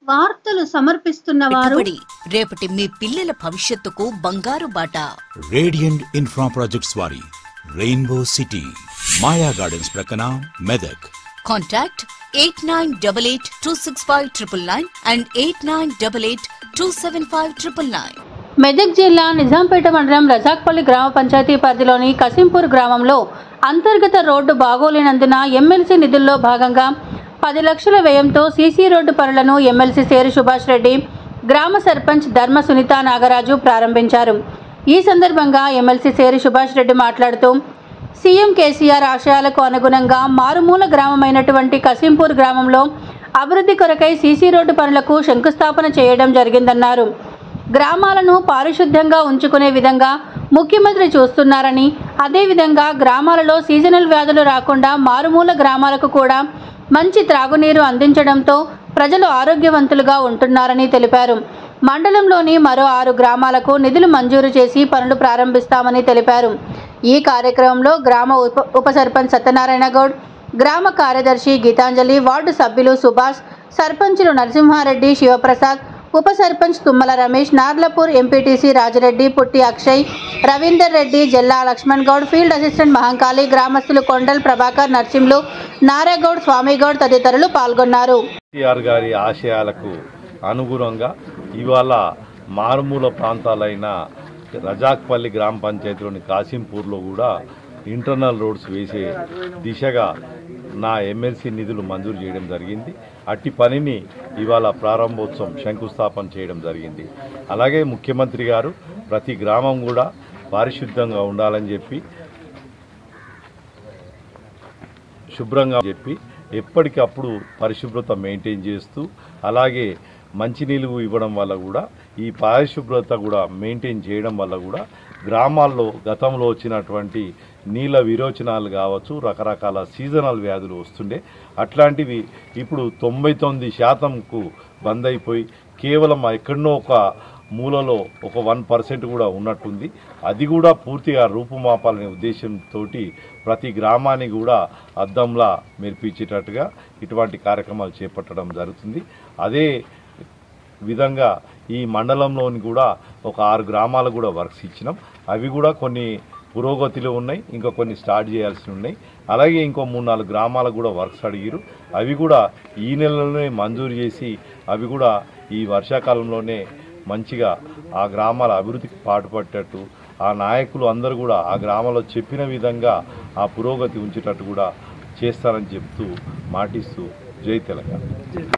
వార్తలు సమర్పిస్తున్న వారు పెట్టుబడి రేపటి మీ పిల్లల భవిష్యత్తుకు బంగారు బాట రేడియంట్ ఇన్ఫ్రా ప్రాజెక్ట్స్ వారి రెయిన్బో సిటీ మాయా గార్డెన్స్ ప్రక్కన Medak contact eight nine double eight two six five triple nine and eight nine double eight two seven five triple nine Medak జిల్లా నిజాంపేట మండలం రజాక్పల్లి గ్రామ పంచాయతీ పరిధిలోని కసింపూర్ గ్రామంలో అంతర్గత రోడ్డు బాగోలేనందున ఎమ్మెల్సీ నిధుల్లో భాగంగా పది లక్షల వ్యయంతో సీసీ రోడ్డు పనులను ఎమ్మెల్సీ సేరు సుభాష్ రెడ్డి గ్రామ సర్పంచ్ ధర్మ సునీత నాగరాజు ప్రారంభించారు ఈ సందర్భంగా ఎమ్మెల్సీ సేరు సుభాష్ రెడ్డి మాట్లాడుతూ సీఎం కేసీఆర్ ఆశయాలకు అనుగుణంగా మారుమూల గ్రామమైనటువంటి కసింపూర్ గ్రామంలో అభివృద్ధి కొరకై సీసీ రోడ్డు పనులకు శంకుస్థాపన చేయడం జరిగిందన్నారు గ్రామాలను పారిశుద్ధ్యంగా ఉంచుకునే విధంగా ముఖ్యమంత్రి చూస్తున్నారని అదేవిధంగా గ్రామాలలో సీజనల్ వ్యాధులు రాకుండా మారుమూల గ్రామాలకు కూడా మంచి త్రాగునీరు అందించడంతో ప్రజలు ఆరోగ్యవంతులుగా ఉంటున్నారని తెలిపారు మండలంలోని మరో ఆరు గ్రామాలకు నిధులు మంజూరు చేసి పనులు ప్రారంభిస్తామని తెలిపారు ఈ కార్యక్రమంలో గ్రామ ఉప ఉప సర్పంచ్ సత్యనారాయణ గౌడ్ గ్రామ కార్యదర్శి గీతాంజలి వార్డు సభ్యులు సుభాష్ సర్పంచులు నరసింహారెడ్డి శివప్రసాద్ ఉప sarpanch Tummala Ramesh Narlapur MPTC Raji Reddy Putti Akshay Ravinder Reddy Jalla Laxman Goud field assistant Mahankali గ్రామస్తులు కొండల్ ప్రభాకర్ నర్సింలు నారాగౌడ్ స్వామిగౌడ్ తదితరులు పాల్గొన్నారు కేసీఆర్ గారి ఆశయాలకు అనుగుణంగా ఇవాళ మారుమూల ప్రాంతాలైన రజాక్పల్లి గ్రామ పంచాయతీలోని కాసింపూర్లో కూడా ఇంటర్నల్ రోడ్స్ వేసే దిశగా నా ఎమ్మెల్సీ నిధులు మంజూరు చేయడం జరిగింది అట్టి పనిని ఇవాళ ప్రారంభోత్సవం శంకుస్థాపన చేయడం జరిగింది అలాగే ముఖ్యమంత్రి గారు ప్రతి గ్రామం కూడా పారిశుద్ధంగా ఉండాలని చెప్పి శుభ్రంగా చెప్పి ఎప్పటికప్పుడు పరిశుభ్రత మెయింటైన్ చేస్తూ అలాగే మంచినీళ్ళు ఇవ్వడం వల్ల కూడా ఈ పారిశుభ్రత కూడా మెయింటైన్ చేయడం వల్ల కూడా గ్రామాల్లో గతంలో వచ్చినటువంటి నీళ్ళ విరోచనాలు కావచ్చు రకరకాల సీజనల్ వ్యాధులు వస్తుండే అట్లాంటివి ఇప్పుడు తొంభై తొమ్మిది శాతంకు బంద్ అయిపోయి కేవలం ఎక్కడనో ఒక మూలలో ఒక వన్ పర్సెంట్ కూడా ఉన్నట్టుంది అది కూడా పూర్తిగా రూపుమాపాలనే ఉద్దేశంతో ప్రతి గ్రామాన్ని కూడా అద్దంలా మెరిపించేటట్టుగా ఇటువంటి కార్యక్రమాలు చేపట్టడం జరుగుతుంది అదే విధంగా ఈ మండలంలోని కూడా ఒక ఆరు గ్రామాలకు కూడా వర్క్స్ ఇచ్చినాం అవి కూడా కొన్ని పురోగతిలో ఉన్నాయి ఇంకా కొన్ని స్టార్ట్ చేయాల్సి ఉన్నాయి అలాగే ఇంకో మూడు నాలుగు గ్రామాలకు కూడా వర్క్స్ అడిగిరు అవి కూడా ఈ నెలలోనే మంజూరు చేసి అవి కూడా ఈ వర్షాకాలంలోనే మంచిగా ఆ గ్రామాల అభివృద్ధికి పాటుపడేటట్టు ఆ నాయకులు అందరూ కూడా ఆ గ్రామాల్లో చెప్పిన విధంగా ఆ పురోగతి ఉంచేటట్టు కూడా చేస్తారని చెప్తూ మాటిస్తూ జై తెలంగాణ